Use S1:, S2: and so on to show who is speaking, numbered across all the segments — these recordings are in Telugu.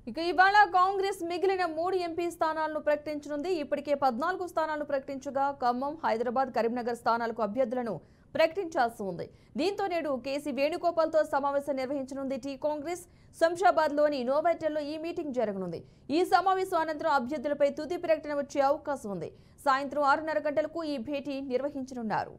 S1: ఇక ఇవాళ కాంగ్రెస్ మిగిలిన మూడు ఎంపీ స్థానాలను ప్రకటించనుంది ఇప్పటికే పద్నాలుగు స్థానాలను ప్రకటించగా ఖమ్మం హైదరాబాద్ కరీంనగర్ స్థానాలకు అభ్యర్థులను ప్రకటించాల్సి ఉంది దీంతో నేడు కేసీ వేణుగోపాల్తో సమావేశం నిర్వహించనుంది టీ కాంగ్రెస్ శంషాబాద్లోని నోవెటల్లో ఈ మీటింగ్ జరగనుంది ఈ సమావేశం అనంతరం అభ్యర్థులపై తుది ప్రకటన వచ్చే అవకాశం ఉంది సాయంత్రం ఆరున్నర గంటలకు ఈ భేటీ నిర్వహించనున్నారు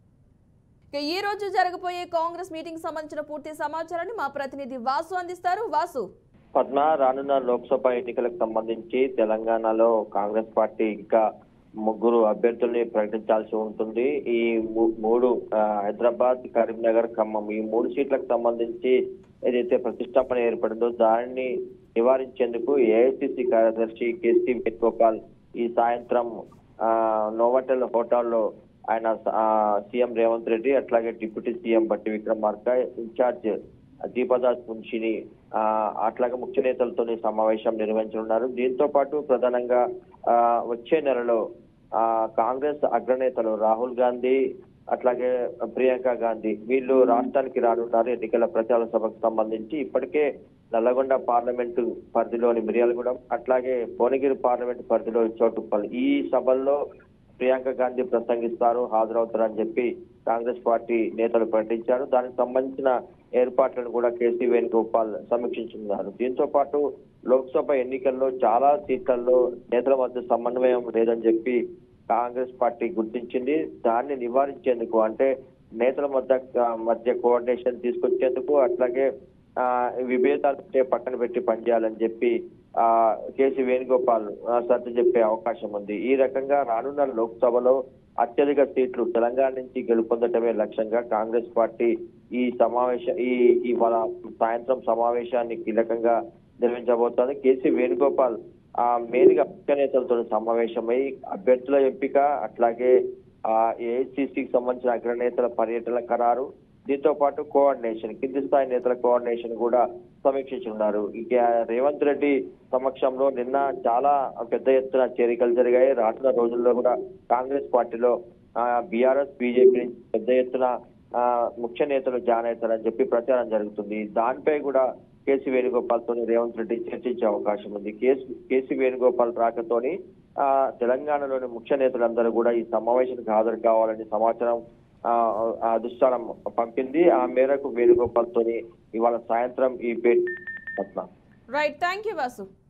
S1: ఇక ఈ రోజు జరగబోయే కాంగ్రెస్ మీటింగ్ సంబంధించిన పూర్తి సమాచారాన్ని మా ప్రతినిధి వాసు అందిస్తారు వాసు
S2: పద్మ రానున్న లోక్సభ ఎన్నికలకు సంబంధించి తెలంగాణలో కాంగ్రెస్ పార్టీ ఇంకా ముగ్గురు అభ్యర్థుల్ని ప్రకటించాల్సి ఉంటుంది ఈ మూ- మూడు ఆ, హైదరాబాద్ కరీంనగర్ ఖమ్మం ఈ మూడు సీట్లకు సంబంధించి ఏదైతే ప్రతిష్టాపన ఏర్పడిందో దానిని నివారించేందుకు ఏఐసిసి కార్యదర్శి కేసీ వేణుగోపాల్ ఈ సాయంత్రం ఆ, నోవాటెల్ హోటల్లో ఆయన ఆ, సీఎం రేవంత్ రెడ్డి అట్లాగే డిప్యూటీ సీఎం బట్టి విక్రమార్క ఇన్ఛార్జ్ దీపదాస్ మున్షిని ఆ, అట్లాగే ముఖ్య నేతలతో సమావేశం నిర్వహించనున్నారు దీంతో పాటు ప్రధానంగా ఆ, వచ్చే నెలలో ఆ, కాంగ్రెస్ అగ్రనేతలు రాహుల్ గాంధీ అట్లాగే ప్రియాంక గాంధీ వీళ్ళు రాష్ట్రానికి రానున్నారు ఎన్నికల ప్రచార సభకు సంబంధించి ఇప్పటికే నల్లగొండ పార్లమెంటు పరిధిలోని మిర్యాలగూడెం అట్లాగే భువనగిరి పార్లమెంటు పరిధిలో చోటుప్పల్ ఈ సభల్లో ప్రియాంక గాంధీ ప్రసంగిస్తారు హాజరవుతారని చెప్పి కాంగ్రెస్ పార్టీ నేతలు ప్రకటించారు దానికి సంబంధించిన ఏర్పాట్లను కూడా కేసీ వేణుగోపాల్ సమీక్షించున్నారు దీంతో పాటు లోక్సభ ఎన్నికల్లో చాలా సీట్లలో నేతల మధ్య సమన్వయం లేదని చెప్పి కాంగ్రెస్ పార్టీ గుర్తించింది దాన్ని నివారించేందుకు అంటే నేతల మధ్య మధ్య కోఆర్డినేషన్ తీసుకొచ్చేందుకు అట్లాగే ఆ, విభేదాలు ఉంటే పక్కన పెట్టి పనిచేయాలని చెప్పి ఆ కేసీ వేణుగోపాల్ ఆ, సర్ది చెప్పే అవకాశం ఉంది ఈ రకంగా రానున్న లోక్సభలో అత్యధిక సీట్లు తెలంగాణ నుంచి గెలుపొందటమే లక్ష్యంగా కాంగ్రెస్ పార్టీ ఈ సమావేశం ఈ ఇవాళ సాయంత్రం సమావేశాన్ని కీలకంగా నిర్వహించబోతోంది కేసీ వేణుగోపాల్ ఆ మెయిన్ గా ముఖ్య నేతలతో సమావేశమై అభ్యర్థుల ఎంపిక అట్లాగే ఆ ఏఐసిసికి సంబంధించిన అగ్రనేతల పర్యటన ఖరారు దీంతో పాటు కోఆర్డినేషన్ కింది స్థాయి నేతల కోఆర్డినేషన్ కూడా సమీక్షించున్నారు ఇక రేవంత్ రెడ్డి సమక్షంలో నిన్న చాలా పెద్ద ఎత్తున చేరికలు జరిగాయి రానున్న రోజుల్లో కూడా కాంగ్రెస్ పార్టీలో బీఆర్ఎస్ బీజేపీ నుంచి పెద్ద ఎత్తున ఆ, ముఖ్య నేతలు జాయిన్ అవుతారని చెప్పి ప్రచారం జరుగుతుంది దానిపై కూడా కేసీ వేణుగోపాల్ తోని రేవంత్ రెడ్డి చర్చించే అవకాశం ఉంది కేసీ కేసీ వేణుగోపాల్ రాకతోని ఆ తెలంగాణలోని ముఖ్య నేతలందరూ కూడా ఈ సమావేశానికి హాజరు కావాలని సమాచారం ఆ ఆ అధిష్టానం పంపింది ఆ మేరకు వేణుగోపాల్ తోని ఇవాళ సాయంత్రం ఈ భేటీ పట్ల
S1: రైట్ థ్యాంక్ యూ వాసు